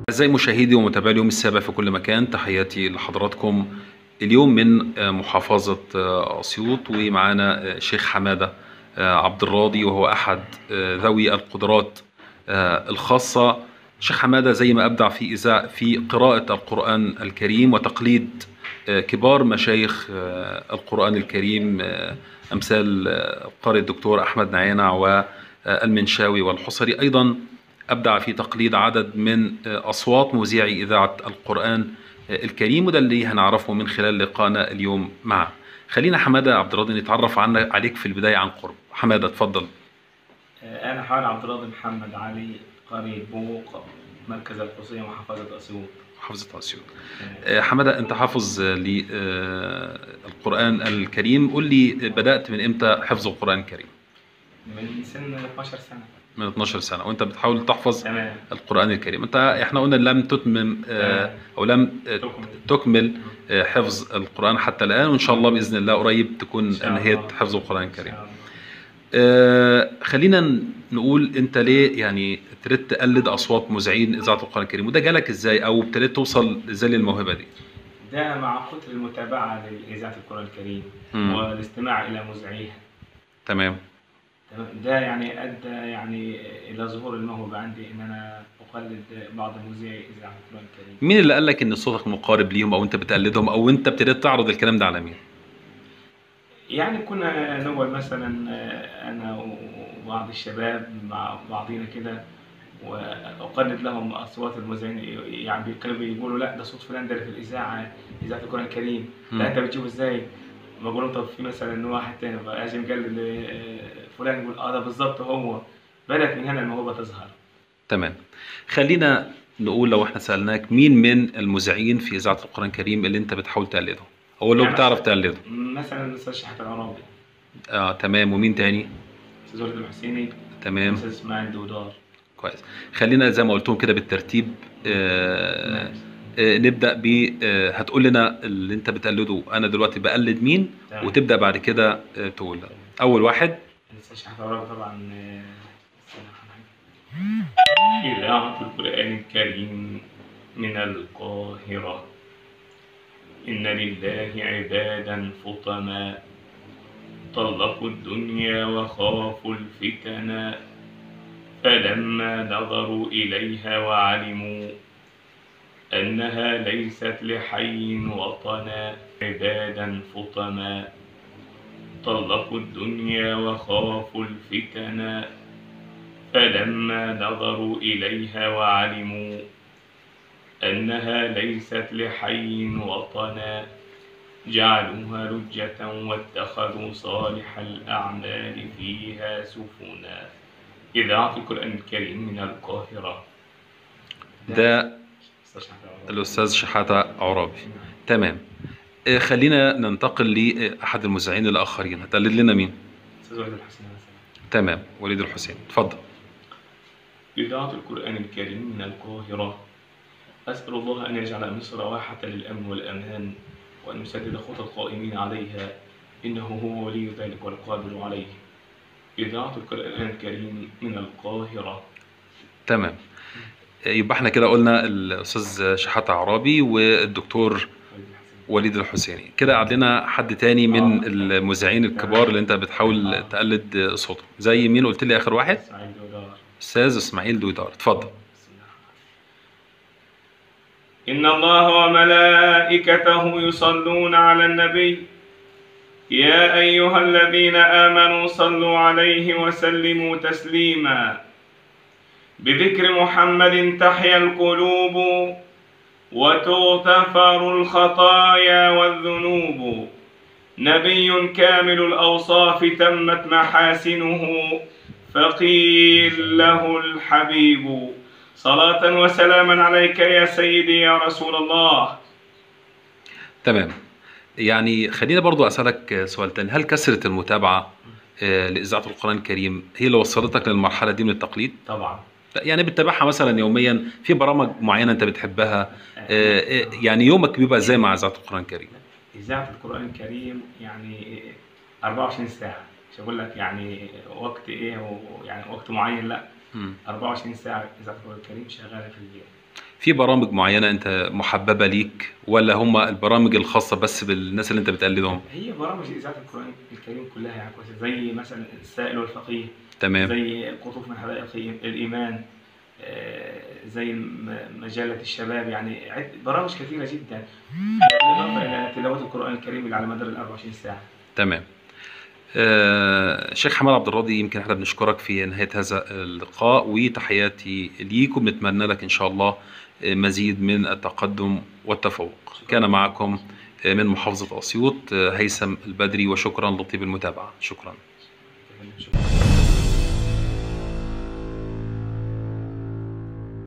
أعزائي مشاهدي ومتابعي اليوم السابع في كل مكان تحياتي لحضراتكم اليوم من محافظة أسيوط ومعانا الشيخ حمادة عبد الراضي وهو أحد ذوي القدرات الخاصة الشيخ حمادة زي ما أبدع في إذاعة في قراءة القرآن الكريم وتقليد كبار مشايخ القرآن الكريم أمثال قارئ الدكتور أحمد نعينع والمنشاوي والحصري أيضا أبدع في تقليد عدد من أصوات مذيعي إذاعة القرآن الكريم وده اللي هنعرفه من خلال لقائنا اليوم معه خلينا حمادة عبد الراضي نتعرف عنك عليك في البداية عن قرب حمادة اتفضل أنا حوالي عبد الراضي محمد علي قرية بوق مركز الحسين محافظة أسيوط محافظة أسيوط حمادة أنت حافظ للقرآن الكريم قول لي بدأت من إمتى حفظ القرآن الكريم من سن 12 سنة من 12 سنة وأنت بتحاول تحفظ تمام القرآن الكريم أنت إحنا قلنا لم تتمم آه، أو لم آه، تكمل. تكمل آه، حفظ القرآن حتى الآن وإن شاء الله بإذن الله قريب تكون إن شاء الله. أنهيت حفظ القرآن الكريم إن شاء الله. آه، خلينا نقول انت ليه يعني ابتديت تقلد اصوات مذيعين اذاعه القران الكريم وده جالك ازاي او ابتديت توصل ازاي للموهبه دي ده مع كتر المتابعة لإذاعة القرآن الكريم مم. والاستماع إلى مذيعيها تمام تمام؟ ده يعني أدى يعني إلى ظهور الموهبة عندي إن أنا أقلد بعض مذيعي إذاعة القرآن الكريم مين اللي قال لك ان صوتك مقارب ليهم او انت بتقلدهم او انت ابتديت تعرض الكلام ده على مين يعني كنا نقعد مثلا آه، انا وبعض الشباب مع بعضينا كده واقلد لهم اصوات المذيعين يعني كانوا بيقولوا لا ده صوت فلان ده اللي في الاذاعه اذاعه القران الكريم مم. لا انت بتشوفه ازاي؟ بقول لهم طب في مثلا واحد تاني بقى لازم يقلد آه، فلان يقول اه ده بالظبط هو بدات من هنا الموهبه تظهر تمام خلينا نقول لو احنا سالناك مين من المذيعين في اذاعه القران الكريم اللي انت بتحاول تقلده او اللي يعني بتعرف مثلاً- تقلده مثلا الاستاذ شحات العرابي اه تمام ومين تاني الاستاذ ولد الحسيني تمام الاستاذ اسماعيل دودار كويس خلينا زي ما قلتهم كده بالترتيب آه نعم. آه، نبدا ب آه، هتقول لنا اللي انت بتقلده انا دلوقتي بقلد مين تمام. وتبدا بعد كده آه، تقول اول واحد الاستاذ شحات العرابي طبعا آه، استنى. إذاعة القرآن الكريم من القاهرة إن لله عبادا فطنا طلقوا الدنيا وخافوا الفتنا فلما نظروا إليها وعلموا أنها ليست لحي وطنا عبادا فطنا طلقوا الدنيا وخافوا الفتنا فلما نظروا إليها وعلموا أنها ليست لحي وطنا جعلوها لجة واتخذوا صالح الأعمال فيها سفنا إذاعة القرآن الكريم من القاهرة ده الاستاذ شحاته عرابي تمام آه، خلينا ننتقل لاحد المذيعين الاخرين هتقلد لنا مين أستاذ وليد الحسين مثلا تمام وليد الحسين اتفضل إذاعة القرآن الكريم من القاهرة أسأل الله أن يجعل مصر واحة للأمن والأمان وأن يسدد خطى القائمين عليها إنه هو ولي ذلك والقادر عليه إذاعة القرآن الكريم من القاهرة تمام آه، يبقى احنا كده قلنا الاستاذ شحاته عرابي والدكتور وليد الحسيني كده قعد لنا حد تاني من آه. المذيعين الكبار اللي انت بتحاول آه. تقلد صوته زي مين قلت لي اخر واحد سعيد ودار استاذ اسماعيل دويدار اتفضل إن الله وملائكته يصلون على النبي يا أيها الذين آمنوا صلوا عليه وسلموا تسليما بذكر محمد تحيا القلوب وتغتفر الخطايا والذنوب نبي كامل الأوصاف تمت محاسنه فقيل له الحبيب صلاة وسلاما عليك يا سيدي يا رسول الله تمام يعني خلينا برضو اسالك سؤال تاني هل كثره المتابعه آه، لاذاعه القران الكريم هي اللي وصلتك للمرحله دي من التقليد طبعا لا، يعني بتتابعها مثلا يوميا في برامج معينه انت بتحبها آه، آه، يعني يومك بيبقى ازاي مع اذاعه القران الكريم إذاعة القرآن الكريم يعني 24 ساعة مش هقول لك يعني وقت إيه ويعني وقت معين لا مم. 24 ساعة إذاعة القرآن الكريم شغالة في البيت في برامج معينة أنت محببة ليك ولا هم البرامج الخاصة بس بالناس اللي أنت بتقلدهم؟ هي برامج إذاعة القرآن الكريم كلها يعني كويسة زي مثلا السائل والفقيه تمام زي قطوف من حدائق الإيمان آه، زي م- مجلة الشباب يعني عد- برامج كثيرة جدا بالإضافة إلى تلاوة القرآن الكريم اللي على مدار ال 24 ساعة تمام آه، شيخ حماد عبد الراضي يمكن احنا بنشكرك في نهاية هذا اللقاء وتحياتي ليك وبنتمنى لك إن شاء الله آه، مزيد من التقدم والتفوق كان معكم آه، من محافظة أسيوط آه، هيثم البدري وشكرا لطيب المتابعة شكرا شكرا